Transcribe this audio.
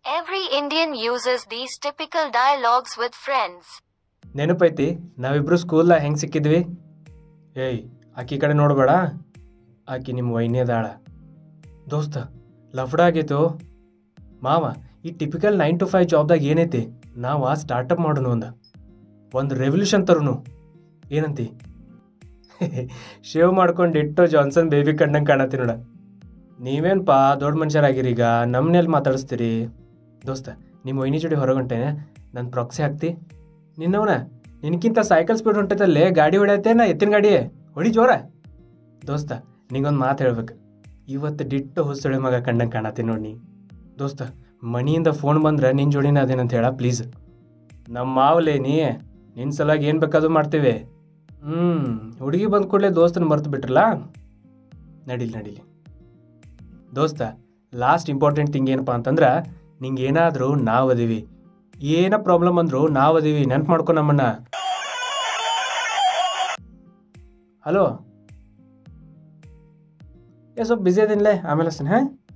Every Indian uses these typical dialogues with friends. ನೆನಪೈತಿ ನಾವಿಬ್ರು ಸ್ಕೂಲ್ದಾಗ ಹೆಂಗೆ ಸಿಕ್ಕಿದ್ವಿ ಏಯ್ ಆಕಿ ಕಡೆ ನೋಡಬೇಡ ಆಕಿ ನಿಮ್ಮ ವೈನಿ ಅದಾಳ ದೋಸ್ತ ಲಫ್ಡ ಆಗೈತು ಮಾವ ಈ ಟಿಪಿಕಲ್ ನೈನ್ ಟು ಫೈವ್ ಜಾಬ್ದಾಗ ಏನೈತಿ ನಾವು ಸ್ಟಾರ್ಟಪ್ ಮಾಡೋಣ ಒಂದ ಒಂದು ರೆವಲ್ಯೂಷನ್ ತರುನು ಏನಂತಿ ಶೇವ್ ಮಾಡ್ಕೊಂಡು ಇಟ್ಟು ಜಾನ್ಸನ್ ಬೇಬಿ ಕಂಡಂಗೆ ಕಾಣತ್ತಿ ನೋಡ ನೀವೇನಪ್ಪ ದೊಡ್ಡ ಮನುಷ್ಯರಾಗಿರಿ ಈಗ ನಮ್ಮನೆಲ್ಲಿ ಮಾತಾಡಿಸ್ತೀರಿ ದೋಸ್ತ ನಿಮ್ಮ ವೈನಿ ಜೋಡಿ ಹೊರಗಂಟೇನೆ ನನ್ನ ಪ್ರಾಕ್ಸಿ ಹಾಕ್ತಿ ನಿನ್ನವನ ನಿನಕ್ಕಿಂತ ಸೈಕಲ್ ಸ್ಪೀಡ್ ಹೊಂಟೈತಲ್ಲೇ ಗಾಡಿ ಹೊಡ್ಯತ್ತೇನ ಎತ್ತಿನ ಗಾಡಿ ಹೊಡಿ ಜೋರ ದೋಸ್ತ ನಿಂಗೊಂದು ಮಾತು ಹೇಳ್ಬೇಕು ಇವತ್ತು ಡಿಟ್ಟು ಹೊಸಳೆ ಮಗ ಕಂಡಂಗೆ ಕಾಣತ್ತೀನಿ ನೋಡಿ ನೀ ದೋಸ್ತ ಮನಿಯಿಂದ ಫೋನ್ ಬಂದ್ರೆ ನಿನ್ನ ಜೋಡಿನ ಅದೇನಂತ ಹೇಳ ಪ್ಲೀಸ್ ನಮ್ಮ ಮಾವಲೇ ನೀ ನಿನ್ನ ಸಲಾಗಿ ಏನು ಬೇಕಾದ್ರೂ ಮಾಡ್ತೇವೆ ಹ್ಞೂ ಹುಡುಗಿ ಬಂದ ಕೂಡಲೇ ದೋಸ್ತನ ಮರ್ತು ಬಿಟ್ರಲ್ಲ ನಡೀಲಿ ನಡೀಲಿ ದೋಸ್ತ ಲಾಸ್ಟ್ ಇಂಪಾರ್ಟೆಂಟ್ ಥಿಂಗ್ ಏನಪ್ಪ ಅಂತಂದ್ರೆ ನಿಂಗೆ ಏನಾದರೂ ನಾವು ಅದೀವಿ ಏನ ಪ್ರಾಬ್ಲಮ್ ಅಂದ್ರು ನಾವು ಅದೀವಿ ನೆನ್ಪು ಮಾಡ್ಕೊ ನಮ್ಮನ್ನ ಹಲೋ ಏ ಸ್ವಲ್ಪ ಬಿಸಿ ಅದಿನ್ಲೇ ಆಮೇಲೆ ಅಷ್ಟೇ ಹಾಂ